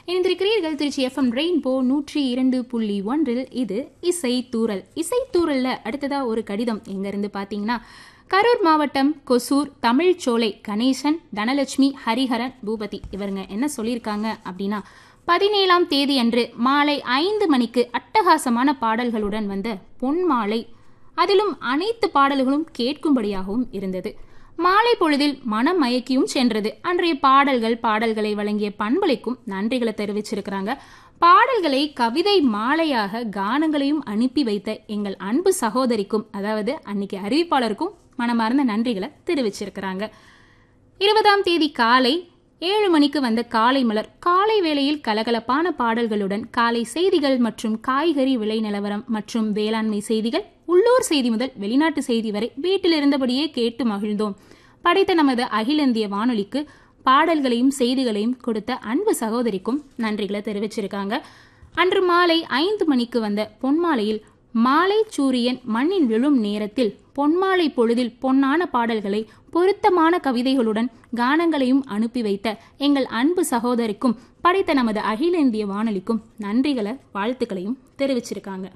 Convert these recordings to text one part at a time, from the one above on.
இணைந்திருக்கிறீர்கள் Trichy FM rainbow நூற்றி இரண்டு புள்ளி ஒன்றில் இது இசை தூரல் இசை தூரல்ல அடுத்ததா ஒரு கடிதம் எங்க இருந்து பாத்தீங்கன்னா கரூர் மாவட்டம் கொசூர் தமிழ்ச்சோலை கணேசன் தனலட்சுமி ஹரிஹரன் பூபதி இவருங்க என்ன சொல்லியிருக்காங்க அப்படின்னா பதினேழாம் தேதி அன்று மாலை ஐந்து மணிக்கு அட்டகாசமான பாடல்களுடன் வந்த பொன் மாலை அதிலும் அனைத்து பாடல்களும் கேட்கும்படியாகவும் இருந்தது மாலை பொழுதில் மனம் மயக்கியும் சென்றது அன்றைய பாடல்கள் பாடல்களை வழங்கிய பண்பலைக்கும் நன்றிகளை தெரிவிச்சிருக்கிறாங்க பாடல்களை கவிதை மாலையாக கானங்களையும் அனுப்பி வைத்த எங்கள் அன்பு சகோதரிக்கும் அதாவது அன்னைக்கு அறிவிப்பாளருக்கும் மனமார்ந்த நன்றிகளை தெரிவிச்சிருக்கிறாங்க இருபதாம் தேதி காலை ஏழு மணிக்கு வந்த காலை மலர் காலை வேளையில் கலகலப்பான பாடல்களுடன் காலை செய்திகள் மற்றும் காய்கறி விலை நிலவரம் மற்றும் வேளாண்மை செய்திகள் உள்ளூர் செய்தி முதல் வெளிநாட்டு செய்தி வரை வீட்டில் இருந்தபடியே கேட்டு மகிழ்ந்தோம் படைத்த நமது அகில இந்திய வானொலிக்கு பாடல்களையும் செய்திகளையும் கொடுத்த அன்பு சகோதரிக்கும் நன்றிகளை தெரிவிச்சிருக்காங்க அன்று மாலை ஐந்து மணிக்கு வந்த பொன்மாலையில் மாலை சூரியன் மண்ணின் விழும் நேரத்தில் பொன்மாலை பொழுதில் பொன்னான பாடல்களை பொருத்தமான கவிதைகளுடன் கானங்களையும் அனுப்பி வைத்த எங்கள் அன்பு சகோதரிக்கும் படைத்த நமது அகில இந்திய வானொலிக்கும் நன்றிகளை வாழ்த்துக்களையும் தெரிவிச்சிருக்காங்க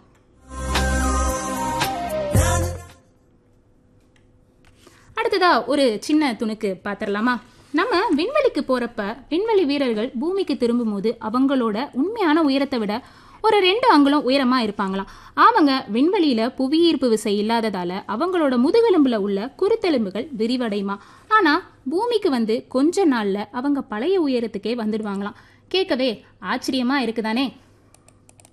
அடுத்ததா ஒரு சின்ன துணுக்கு பார்த்துடலாமா நம்ம விண்வெளிக்கு போறப்ப விண்வெளி வீரர்கள் பூமிக்கு திரும்பும்போது அவங்களோட உண்மையான உயரத்தை விட ஒரு ரெண்டு அங்குலம் உயரமா இருப்பாங்களாம் அவங்க விண்வெளியில புவியீர்ப்பு விசை இல்லாததால அவங்களோட முதுகெலும்புல உள்ள குருத்தெலும்புகள் விரிவடையுமா ஆனா பூமிக்கு வந்து கொஞ்ச நாள்ல அவங்க பழைய உயரத்துக்கே வந்துடுவாங்களாம் கேட்கவே ஆச்சரியமா இருக்குதானே